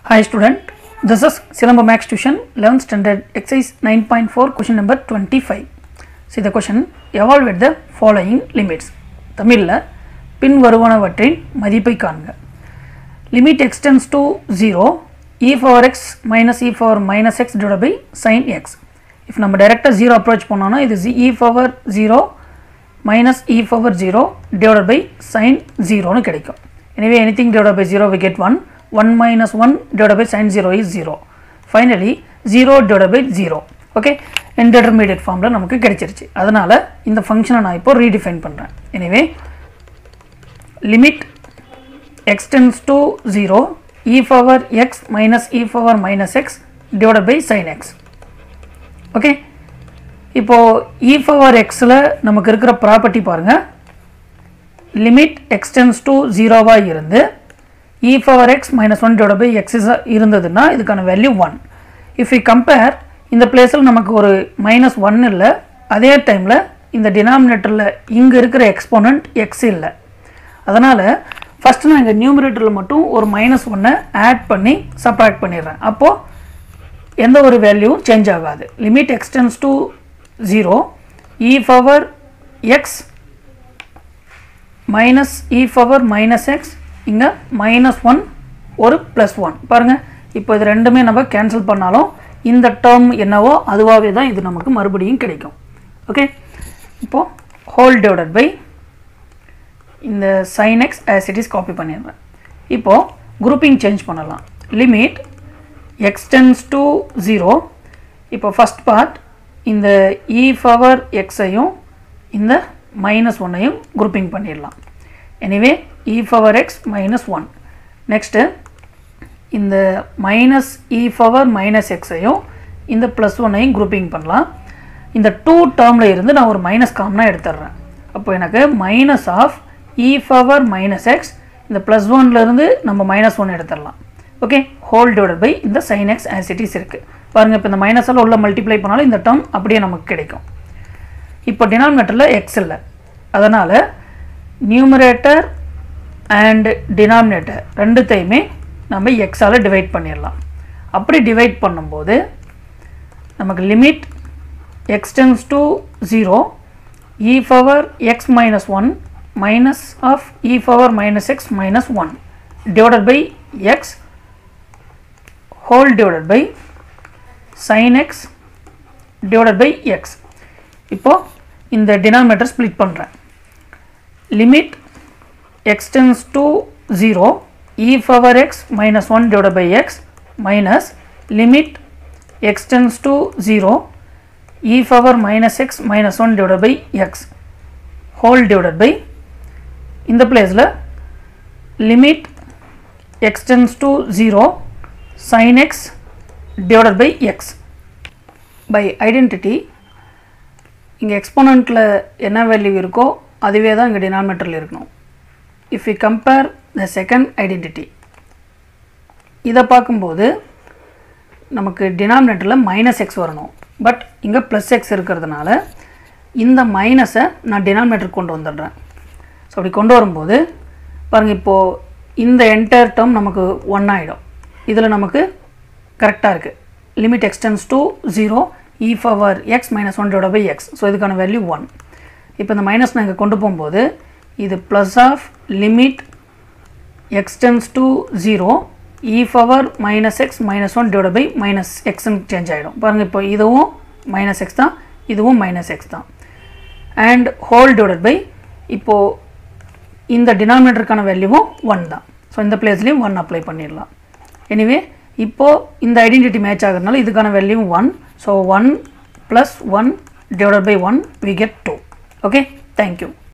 Hi student, this is Silamba Max Tuition 11th standard exercise 9.4 question number 25. See the question, evaluate the following limits. தமிழில் பின் வருவனவற்றின் மதிப்பை காண்க limit extends to 0 e power x minus e power minus x divided by sin x if நம்ம டைரெக்டாக zero approach பண்ணோம்னா இது e power 0 minus e power 0 divided by sin 0 கிடைக்கும் எனவே anything divided by 0 we get 1 1 minus 1 divided by sin 0 is 0 finally 0 divided by 0 okay intermediate ஃபார்மில் நமக்கு கிடைச்சிருச்சு அதனால் இந்த ஃபங்க்ஷனை நான் இப்போ ரீடிஃபைன் பண்ணுறேன் எனவே limit x tends to 0 e power x minus e power minus x divided by sin x okay இப்போ e power xல நமக்கு இருக்கிற ப்ராப்பர்ட்டி பாருங்க லிமிட் x tends to 0 இருந்து e power x minus 1 divided by x is இருந்ததுன்னா இதுக்கான value 1 if we compare இந்த பிளேஸில் நமக்கு ஒரு மைனஸ் ஒன் இல்லை அதே டைமில் இந்த டினாமினேட்டரில் இங்கே இருக்கிற எக்ஸ்போனண்ட் எக்ஸ் இல்லை அதனால் ஃபஸ்ட்டு நான் இங்கே நியூமரேட்டரில் மட்டும் ஒரு மைனஸ் ஒன்னை ஆட் பண்ணி சப்ராக்ட் பண்ணிடுறேன் அப்போது எந்த ஒரு வேல்யூவும் சேஞ்ச் ஆகாது limit x tends to zero e power x minus e power minus x இங்கே மைனஸ் ஒன் ஒரு ப்ளஸ் ஒன் பாருங்கள் இப்போ இது ரெண்டுமே நம்ம கேன்சல் பண்ணாலும் இந்த டேர்ம் என்னவோ அதுவாகவே தான் இது நமக்கு மறுபடியும் கிடைக்கும் ஓகே இப்போது ஹோல் டிவைடட் பை இந்த sin x as it is copy பண்ணிடுறேன் இப்போது குரூப்பிங் சேஞ்ச் பண்ணலாம் லிமிட் x tends to 0 இப்போ ஃபஸ்ட் பார்ட் இந்த e பவர் எக்ஸையும் இந்த மைனஸ் ஒன்னையும் குரூப்பிங் பண்ணிடலாம் anyway e power x minus one next இந்த மைனஸ் இ பவர் மைனஸ் எக்ஸையும் இந்த ப்ளஸ் ஒன்னையும் குரூப்பிங் பண்ணலாம் இந்த டூ டேர்மில் இருந்து நான் ஒரு மைனஸ் காமனாக எடுத்துடுறேன் அப்போ எனக்கு minus of e power minus x இந்த ப்ளஸ் ஒன்லேருந்து நம்ம மைனஸ் ஒன் எடுத்துடலாம் ஓகே ஹோல் டிவைடட் பை இந்த சைன் எக்ஸ் ஆசிட்டிஸ் இருக்குது பாருங்கள் இப்போ இந்த மைனஸால் உள்ள மல்டிப்ளை பண்ணாலும் இந்த டேர்ம் அப்படியே நமக்கு கிடைக்கும் இப்போ டினாமினேட்டரில் எக்ஸ் இல்லை அதனால் நியூமரேட்டர் அண்ட் டினாமினேட்டர் ரெண்டுத்தையுமே நம்ம எக்ஸால் டிவைட் பண்ணிடலாம் அப்படி டிவைட் பண்ணும்போது நமக்கு limit x tends to zero e power x minus one minus of e power minus x minus one divided by x whole divided by sine x divided by x இப்போது இந்த denominator split பண்ணுறேன் limit x tends to zero e power x minus 1 divided by x minus limit x tends to 0 e power minus x minus 1 divided by x whole divided by இந்த பிளேஸில் limit x tends to 0 sin x divided by x by identity இங்கே எக்ஸ்போனண்ட்டில் என்ன value இருக்கோ அதுவே தான் இங்கே டினாமினேட்டரில் இருக்கணும் if you compare the second identity இதை பார்க்கும்போது நமக்கு டினாமினேட்டரில் மைனஸ் எக்ஸ் வரணும் பட் இங்கே ப்ளஸ் எக்ஸ் இருக்கிறதுனால இந்த மைனஸை நான் டினாமினேட்டர் கொண்டு வந்துடுறேன் ஸோ அப்படி கொண்டு வரும்போது பாருங்கள் இப்போது இந்த என்டையர் டேர்ம் நமக்கு ஒன் ஆகிடும் இதில் நமக்கு கரெக்டாக இருக்குது limit x tends to zero e power x minus one divide by x so இதுக்கான வேல்யூ ஒன் இப்போ இந்த மைனஸ் நான் இங்கே கொண்டு போகும்போது இது plus of limit x tends to zero e power minus x minus one divide by minus எக்ஸ்ன்னு change ஆகிடும் பாருங்கள் இப்போ இதுவும் மைனஸ் எக்ஸ் தான் இதுவும் மைனஸ் எக்ஸ் தான் அண்ட் ஹோல் டிவைட் பை இப்போது இந்த டினாமினேட்டருக்கான வேல்யூவும் ஒன் தான் ஸோ இந்த பிளேஸ்லேயும் ஒன் அப்ளை பண்ணிடலாம் எனிவே இப்போது இந்த ஐடென்டிட்டி மேட்ச் ஆகிறதுனால இதுக்கான value one so one plus one divide by one we get two okay thank you